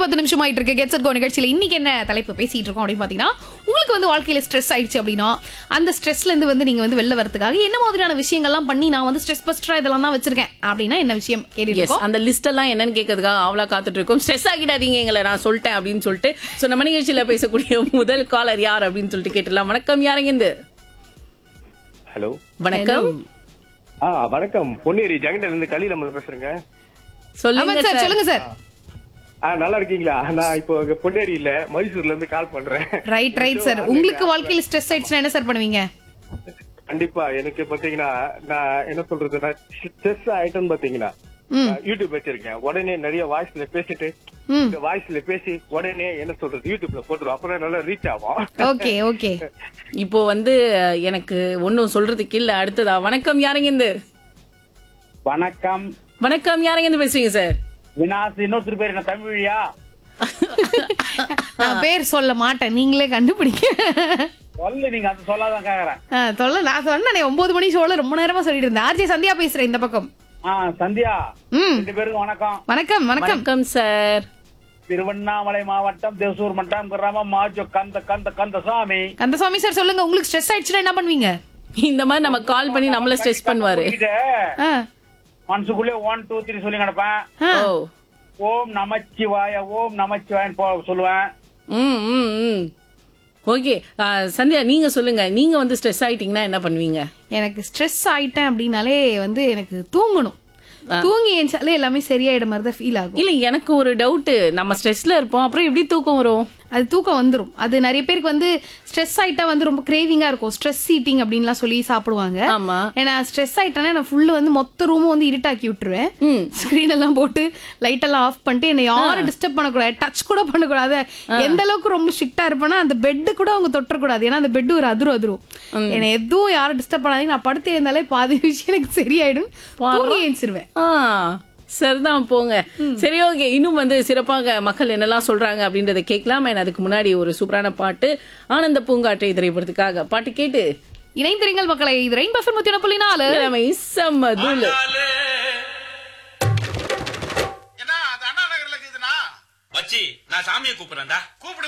பத்து நிமிஷம் ஆயிட்டு இருக்கு கெட்ஸ் கோ நிகழ்ச்சியில இன்னைக்கு என்ன தலைப்பு பேசிட்டு இருக்கோம் அப்படின்னு பாத்தீங்கன்னா உங்களுக்கு வந்து வாழ்க்கையில ஸ்ட்ரெஸ் ஆயிடுச்சு அப்படின்னா அந்த ஸ்ட்ரெஸ்ல இருந்து வந்து நீங்க வந்து வெளில வரதுக்காக என்ன மாதிரியான விஷயங்கள்லாம் பண்ணி நான் வந்து ஸ்ட்ரெஸ் பஸ்டரா இதெல்லாம் தான் வச்சிருக்கேன் அப்படின்னா என்ன விஷயம் கேட்டு எஸ் இருக்கோம் அந்த லிஸ்ட் எல்லாம் என்னன்னு கேட்கறதுக்காக ஆவலா காத்துட்டு இருக்கோம் ஸ்ட்ரெஸ் ஆகிடாதீங்க எங்களை நான் சொல்லிட்டேன் அப்படின்னு சொல்லிட்டு சோ நம்ம நிகழ்ச்சியில பேசக்கூடிய முதல் காலர் யார் அப்படின்னு சொல்லிட்டு கேட்டுலாம் வணக்கம் யாருங்க இந்த ஹலோ வணக்கம் ஆ வணக்கம் பொன்னேரி ஜெகண்டன் இருந்து கலியில நம்ம பேசுறேங்க சொல்லுங்க ஆமா சார் சார் சொல்லுங்க சார் ஆ நல்லா இருக்கீங்களா நான் இப்போ இங்க பொன்னேரி இல்ல மைசூர்ல இருந்து கால் பண்றேன் ரைட் ரைட் சார் உங்களுக்கு வாழ்க்கையில ஸ்ட்ரெஸ் ஆயிடுச்சுன்னா என்ன சார் பண்ணுவீங்க கண்டிப்பா எனக்கு பாத்தீங்கன்னா நான் என்ன சொல்றது நான் ஸ்ட்ரெஸ் ஆயிட்டேன்னு பாத்தீங்கன்னா நான் யூடியூப் வச்சிருக்கேன் உடனே நிறைய வாய்ஸ்ல பேசிட்டு ம். இந்த வாய்ஸ்ல பேசி உடனே என்ன சொல்றது யூடியூப்ல போட்டுருவோம் அப்புறம் நல்லா ரீச் ஆகும் ஓகே ஓகே இப்போ வந்து அஹ், எனக்கு ஒன்னும் சொல்றதுக்கு இல்ல அடுத்ததா வணக்கம் யாருங்க இந்த வணக்கம் வணக்கம் யாருங்க இருந்து பேசுறீங்க சார் வினாஸ் இன்னொருத்தர் பேர் என்ன தமிழியா நான் பேர் சொல்ல மாட்டேன் நீங்களே கண்டுபிடிங்க சொல்லு நீங்க அது சொல்லாதான் கேக்குறேன் ஆ, சொல்ல நான் சொன்னேன் ஒன்பது மணி ஷோல ரொம்ப நேரமா சொல்லிட்டு இருந்தேன் ஆர்ஜே சந்தியா பேசுறேன் இந்த பக்கம் ஆ சந்தியா ம் ரெண்டு பேருக்கும் வணக்கம் வணக்கம் வணக்கம் வணக்கம் சார் திருவண்ணாமலை மாவட்டம் தேசூர் மட்டம் கிராமம் மாஜோ கந்த கந்த கந்தசாமி கந்தசாமி சார் சொல்லுங்க உங்களுக்கு ஸ்ட்ரெஸ் ஆயிடுச்சுன்னா என்ன பண்ணுவீங்க இந்த மாதிரி நம்ம கால் பண்ணி நம்மள ஸ்ட்ரெஸ் பண்ணுவாரு இது ஆ, மனசுக்குள்ளே ஒன் டூ த்ரீ சொல்லி கிடப்பேன் ஆ. ஓ ஓம் நமச்சிவாய ஓம் நமச்சிவாயன் போ சொல்லுவேன் ம் ம் ம் ஓகே சந்தியா நீங்க சொல்லுங்க நீங்க வந்து ஸ்ட்ரெஸ் ஆயிட்டீங்கன்னா என்ன பண்ணுவீங்க எனக்கு ஸ்ட்ரெஸ் ஆயிட்டேன் அப்படின்னாலே வந்து எனக்கு தூங்கணும் தூங்கி ஏஞ்சாலே எல்லாமே சரியாயிட மாதிரி தான் ஃபீல் ஆகும் இல்ல எனக்கு ஒரு டவுட் நம்ம ஸ்ட்ரெஸ்ல இருப்போம் அப்புறம் எப்படி தூக்கம் வரும் அது தூக்கம் வந்துரும் அது நிறைய பேருக்கு வந்து ஸ்ட்ரெஸ் ஆயிட்டா வந்து ரொம்ப கிரேவிங்கா இருக்கும் ஸ்ட்ரெஸ் ஈட்டிங் அப்படின்லாம் சொல்லி சாப்பிடுவாங்க ஆமா ஏன்னா ஸ்ட்ரெஸ் ஆயிட்டேன்னா நான் ஃபுல்லு வந்து மொத்த ரூமும் வந்து இருட்டாக்கி விட்டுருவேன் ம். ஸ்கிரீன் எல்லாம் போட்டு லைட் எல்லாம் ஆஃப் பண்ணிட்டு என்னை யாரும் டிஸ்டர்ப் பண்ணக்கூடாது டச் கூட பண்ணக்கூடாது எந்த அளவுக்கு ரொம்ப ஸ்ட்ரிக்டா இருப்பேன்னா அந்த பெட்டு கூட அவங்க தொட்டக்கூடாது ஏன்னா அந்த பெட் ஒரு அதிரும் அதிரும் என்னை எதுவும் யாரும் டிஸ்டர்ப் பண்ணாதீங்க நான் படுத்து இருந்தாலே பாதி விஷயம் எனக்கு சரியாயிடும் தூங்கி ஏஞ்சிருவேன் ஆ சரிதான் போங்க சரி ஓகே இன்னும் வந்து சிறப்பாக மக்கள் என்னெல்லாம் சொல்றாங்க அப்படின்றத கேட்கலாம் And அதுக்கு முன்னாடி ஒரு சூப்பரான பாட்டு ஆனந்த பூங்காற்றை திரைப்படத்துக்காக பாட்டு கேட்டு இணைந்திருங்கள் மக்களை இது ரெயின் பஃபர் முத்தின புள்ளி நாலு இளமை செம்ம தூளு. என்ன அது அண்ணா நகர்ல இருக்குதுண்ணா மச்சி நான் சாமியை கூப்பிடுறேன்டா கூப்பிடு